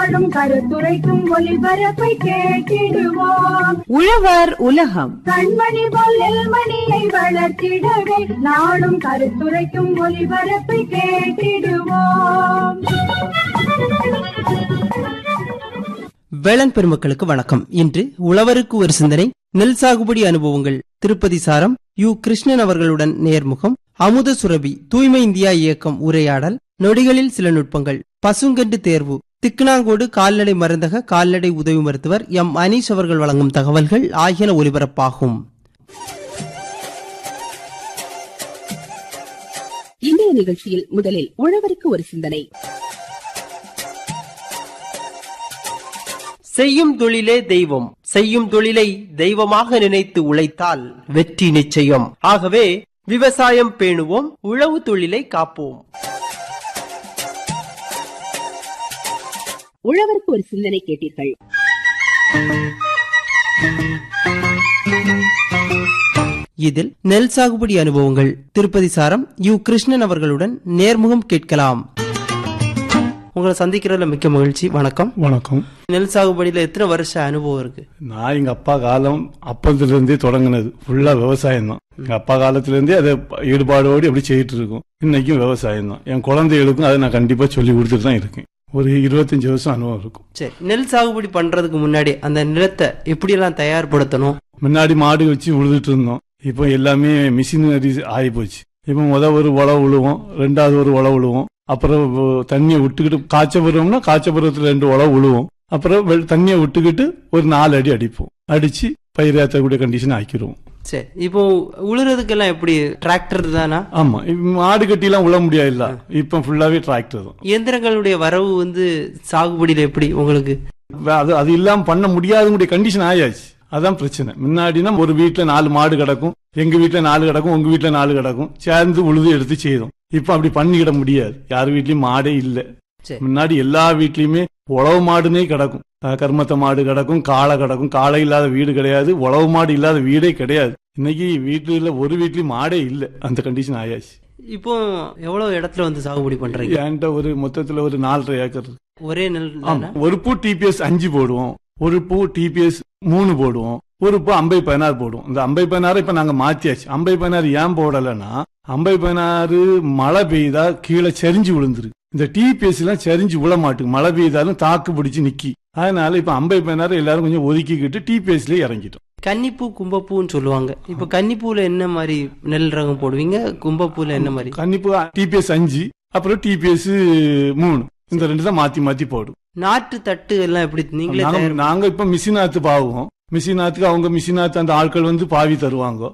நாடும் கருத்துரைக்கும் ஒளிபரப்பை கேட்டிடுவோம் உழவர் உலகம் கண்மணி போல் நெல்மணியை வளர்த்திடவே நாடும் கருத்துரைக்கும் ஒளிபரப்பை கேட்டிடுவோம் வேளாண் பெருமக்களுக்கு வணக்கம் இன்று உழவருக்கு ஒரு சிந்தனை நெல் சாகுபடி அனுபவங்கள் திருப்பதி சாரம் யு கிருஷ்ணன் அவர்களுடன் நேர்முகம் அமுத சுரபி தூய்மை இந்தியா இயக்கம் உரையாடல் நொடிகளில் சில நுட்பங்கள் பசுங்கண்டு தேர்வு திக்குனாங்கோடு கால்நடை மருந்தக கால்நடை உதவி மருத்துவர் எம் அனீஷ் அவர்கள் வழங்கும் தகவல்கள் ஆகியன ஒலிபரப்பாகும் இன்றைய நிகழ்ச்சியில் முதலில் உழவருக்கு ஒரு சிந்தனை செய்யும் தொழிலே தெய்வம் செய்யும் தொழிலை தெய்வமாக நினைத்து உழைத்தால் வெற்றி நிச்சயம் ஆகவே விவசாயம் பேணுவோம் உழவு தொழிலை காப்போம் உழவருக்கு ஒரு சிந்தனை கேட்டீர்கள் இதில் நெல் சாகுபடி அனுபவங்கள் திருப்பதி சாரம் யு கிருஷ்ணன் அவர்களுடன் நேர்முகம் கேட்கலாம் உங்களை சந்திக்கிறதுல மிக்க மகிழ்ச்சி வணக்கம் வணக்கம் நெல் சாகுபடியில எத்தனை வருஷ அனுபவம் இருக்கு நான் எங்க அப்பா காலம் அப்பத்துல இருந்தே தொடங்கினது ஃபுல்லா விவசாயம் தான் எங்க அப்பா காலத்துல இருந்தே அதை ஈடுபாடோடு எப்படி செய்யிட்டு இருக்கோம் இன்னைக்கும் விவசாயம் தான் என் குழந்தைகளுக்கும் அதை நான் கண்டிப்பா சொல்லி கொடுத்துட்டு தான் இருக்கேன் ஒரு இருபத்தஞ்சு வருஷம் அனுபவம் இருக்கும் சரி நெல் சாகுபடி பண்றதுக்கு முன்னாடி அந்த நிலத்தை எப்படியெல்லாம் தயார்படுத்தணும் முன்னாடி மாடு வச்சு உழுதுட்டு இருந்தோம் இப்போ எல்லாமே மிஷினரி ஆகி போச்சு இப்போ முத ஒரு உழவு உழுவோம் ரெண்டாவது ஒரு உழவு உழுவோம் அப்புறம் தண்ணியை விட்டுக்கிட்டு காய்ச்ச பருவம்னா காய்ச்ச பருவத்துல ரெண்டு உழவு உழுவோம் அப்புறம் வெள்- தண்ணியை விட்டுக்கிட்டு ஒரு நாலு அடி அடிப்போம் அடிச்சு பயிர் ஏற்றக்கூடிய கண்டிஷன் ஆக்கிடுவோம் சரி இப்போ உழுறதுக்கெல்லாம் எப்படி டிராக்டர் தானா ஆமா இப்ப மாடு கட்டிலாம் உழ முடியாது இப்ப ஃபுல்லாவே டிராக்டர் தான் இயந்திரங்களுடைய வரவு வந்து சாகுபடியில எப்படி உங்களுக்கு வே- அது அது இல்லாம பண்ண முடியாதுக்கூடிய கண்டிஷன் ஆயாச்சு அதான் பிரச்சனை முன்னாடினா ஒரு வீட்டுல நாலு மாடு கிடக்கும் எங்க வீட்டுல நாலு கிடக்கும் உங்க வீட்டுல நாலு கிடக்கும் சேர்ந்து உழுது எடுத்து செய்தோம் இப்ப அப்படி பண்ணிக்கிட முடியாது யார் வீட்லயும் மாடே இல்ல சரி. முன்னாடி எல்லா வீட்லயுமே உழவு மாடுனே கிடக்கும் அஹ் கர்மத்த மாடு கிடக்கும் காளை கிடக்கும் காளை இல்லாத வீடு கிடையாது உழவு மாடு இல்லாத வீடே கிடையாது இன்னைக்கு வீட்டுல ஒரு வீட்லயும் மாடே இல்ல அந்த கண்டிஷன் ஆயாச்சு இப்போ எவ்வளவு இடத்துல வந்து சாகுபடி பண்றீங்க என்கிட்ட ஒரு மொத்தத்துல ஒரு நாலரை ஏக்கர் இருக்கு. ஒரே நெல் ஆமா தானா? ஒரு பூ டிபிஎஸ் அஞ்சு போடுவோம் ஒரு பூ டிபிஎஸ் மூணு போடுவோம் ஒரு பூ அம்பை பதினாறு போடுவோம் இந்த அம்பை பதினாறு இப்ப நாங்க மாத்தியாச்சு அம்பை பதினாறு ஏன் போடலைன்னா அம்பை பதினாறு மழை பெய்தா கீழே சரிஞ்சு விழுந்துருக்கு இந்த டிபிஎஸ் எல்லாம் சரிஞ்சு விழ மாட்டுக்கு மழை பெய்தாலும் தாக்கு பிடிச்சு நிக்கி அதனால இப்ப அம்பை பதினாறு எல்லாரும் கொஞ்சம் ஒதுக்கிக்கிட்டு டிபிஎஸ்லயே இறங்கிட்டோம் கன்னிப்பூ கும்பப்பூன்னு சொல்லுவாங்க இப்ப கன்னிப்பூல என்ன மாதிரி நெல் ரகம் போடுவீங்க கும்பப்பூல என்ன மாதிரி கண்டிப்பா டிபிஎஸ் அஞ்சு அப்புறம் டிபிஎஸ் மூணு இந்த ரெண்டு தான் மாத்தி மாத்தி போடும் நாட்டு தட்டு எல்லாம் எப்படி நீங்களே நாங்க தயார் நாங்க இப்ப மிஷினாத்து பாவுவோம் மிஷினாத்துக்கு அவங்க மிஷினாத்து அந்த ஆட்கள் வந்து பாவி தருவாங்க